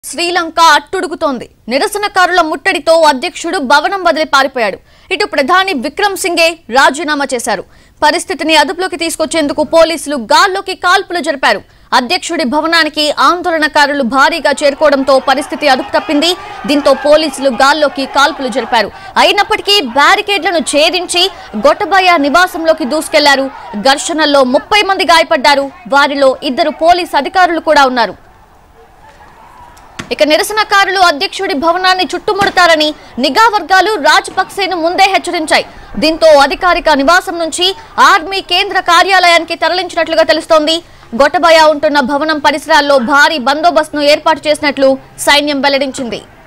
శ్రీలంక అట్టుడుగుతోంది నిరసనకారుల ముట్టడితో అధ్యక్షుడు భవనం వదిలి పారిపోయాడు ఇటు ప్రధాని విక్రమ్ సింగే రాజీనామా చేశారు పరిస్థితిని అదుపులోకి తీసుకొచ్చేందుకు పోలీసులు గాల్లోకి కాల్పులు జరిపారు అధ్యక్షుడి భవనానికి ఆందోళనకారులు భారీగా చేరుకోవడంతో పరిస్థితి అదుపు తప్పింది దీంతో పోలీసులు గాల్లోకి కాల్పులు జరిపారు అయినప్పటికీ బ్యారికేడ్లను ఛేదించి గొట్టబయ నివాసంలోకి దూసుకెళ్లారు ఘర్షణల్లో ముప్పై మంది గాయపడ్డారు వారిలో ఇద్దరు పోలీస్ అధికారులు కూడా ఉన్నారు ఇక నిరసనకారులు అధ్యక్షుడి భవనాన్ని చుట్టుముడతారని నిఘా వర్గాలు రాజపక్సేను ముందే హెచ్చరించాయి దీంతో అధికారిక నివాసం నుంచి ఆర్మీ కేంద్ర కార్యాలయానికి తరలించినట్లుగా తెలుస్తోంది గొట్టబయ ఉంటున్న భవనం పరిసరాల్లో భారీ బందోబస్తును ఏర్పాటు చేసినట్లు సైన్యం వెల్లడించింది